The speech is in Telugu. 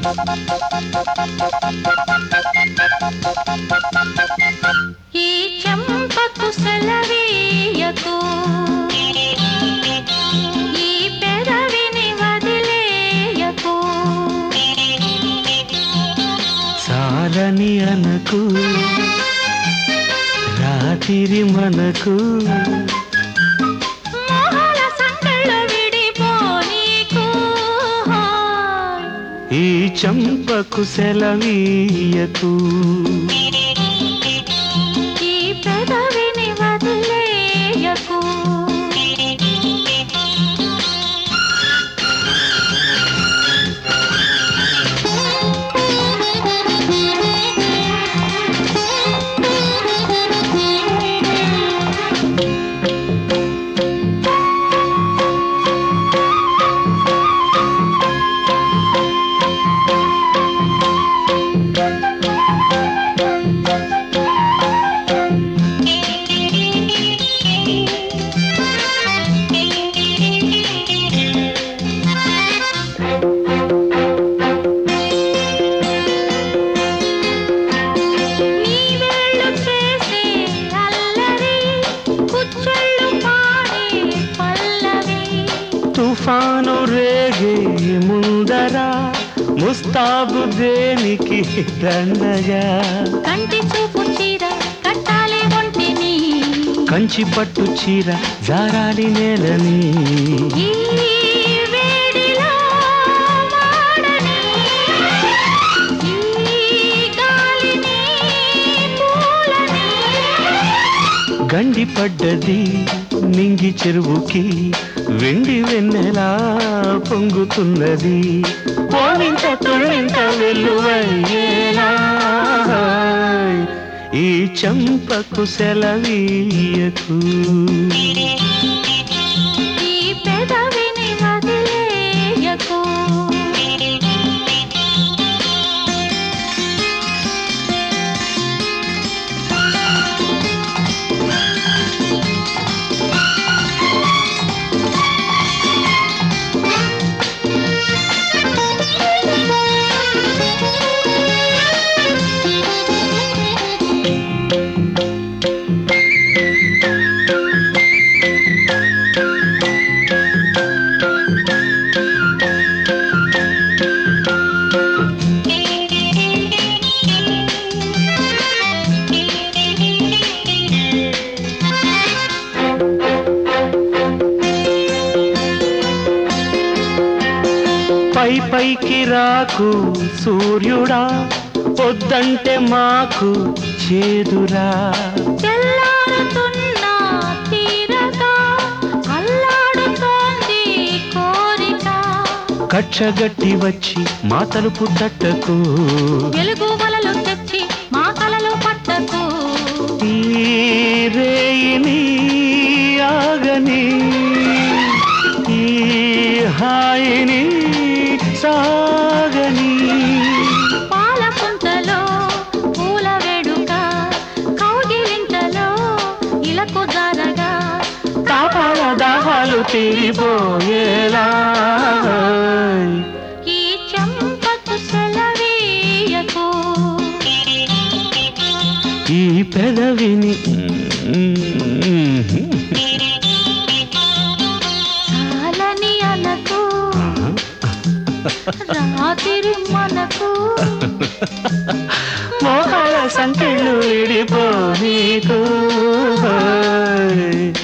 ఈ చెంపకు సెలవీయకు ఈ పెదవిని వదిలేయకు చాలని అనకు రాత్రి మనకు మోహల సంకళ్ళు విడిపోనీకు ఈ చంపకు సెలవీయకు ఈ పెదవిని వదిలేయకు నీ వేళ్ళు చేసే అల్లరి కుచ్చెళ్ళు పాడే పల్లవి తుఫాను రేగే ముందర ముస్తాబు దేనికి దండగా కంటి చూపు చీర కట్టాలి ఒంటిని కంచి పట్టు చీర జారాలి నేలని ఈ వేడిలో వాడని ఈ గాలిని పూలని గండి పడ్డది నింగి చెరువుకి వెండి వెన్నెలా పొంగుతున్నది పోవింత తొలింత వెల్లువయ్యేలా ఈ చంపకు సెలవీయకు ఈ పెదవిని వదిలేయకు పై పైకి రాకు సూర్యుడా పొద్దంటే మాకు చేదురా తెల్లారుతున్న తీరగా అల్లాడుతోంది కోరిక కచ్చగట్టి వచ్చి మా తలుపు తట్టకు వెలుగు వలలు తెచ్చి మా కలలు పట్టకు ఈ రేయిని ఆగని ఈ హాయిని సాగని పాల పుంతలో పూల వేడుక కౌగిలింతలో ఇలకు జారగా తాపాల దాహాలు తీరిపోయేలా ఈ చెంపకు సెలవీయకు ఈ పెదవిని చాలని అనకు రాత్రి మనకు మోహాల సంఖ్యలు విడిపో నీకు